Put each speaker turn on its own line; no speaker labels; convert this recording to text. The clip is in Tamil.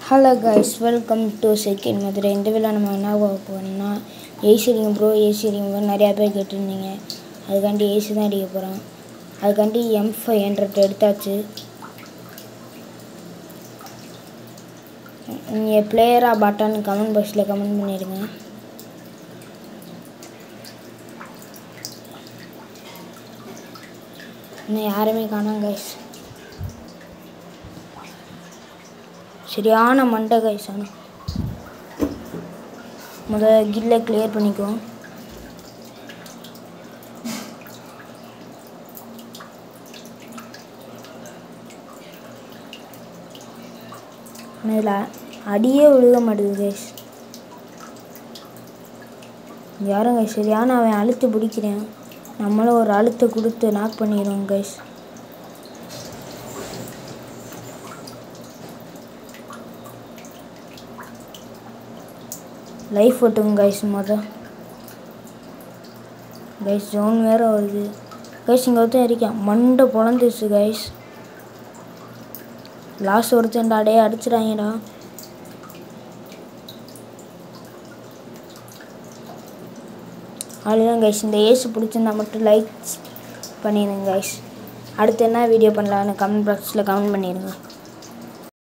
hello guys welcome to second Madurai இந்த விழா நம்ம என்ன பார்க்க போகிறோம்னா ஏசி அடிங்க ப்ரோ ஏசி அடிங்க ப்ரோ நிறையா பேர் கேட்டிருந்தீங்க அதுக்காண்டி ஏசி தான் அடிக்க போகிறோம் அதுக்காண்டி எம் ஃபைவ் ஹண்ட்ரட் எடுத்தாச்சு நீங்கள் பிளேயரா பாட்டான்னு கமெண்ட் பாக்ஸில் கமெண்ட் பண்ணிடுங்க இன்னும் யாருமே காணோம் கைஸ் சரியான மண்டை கைஸ் ஆனால் முதல்ல கில்லை கிளியர் பண்ணிக்குவோம் இதில் அடியே விழுக மாட்டேங்குது கைஸ் யாரும் கைஸ் சரியான அவன் அழுத்து பிடிக்கிறேன் நம்மளும் ஒரு அழுத்தை கொடுத்து நாக் பண்ணிடுவோம் கைஸ் லைஃப் ஓட்டுங்க கைஸ் மொதல் கைஸ் ஜோன் வேறு வருது கைஸ் இங்கே ஒருத்தன் இருக்கான் மண்டை பொழந்துச்சு கைஸ் லாஸ்ட் ஒருத்தன்டா அடையே அடிச்சிடாங்கடா அவ்வளோதான் கைஸ் இந்த ஏசு பிடிச்சிருந்தா மட்டும் லைக் பண்ணிடுங்க கைஸ் அடுத்து என்ன வீடியோ பண்ணலான்னு கமெண்ட் பாக்ஸில் கமெண்ட் பண்ணிடுங்க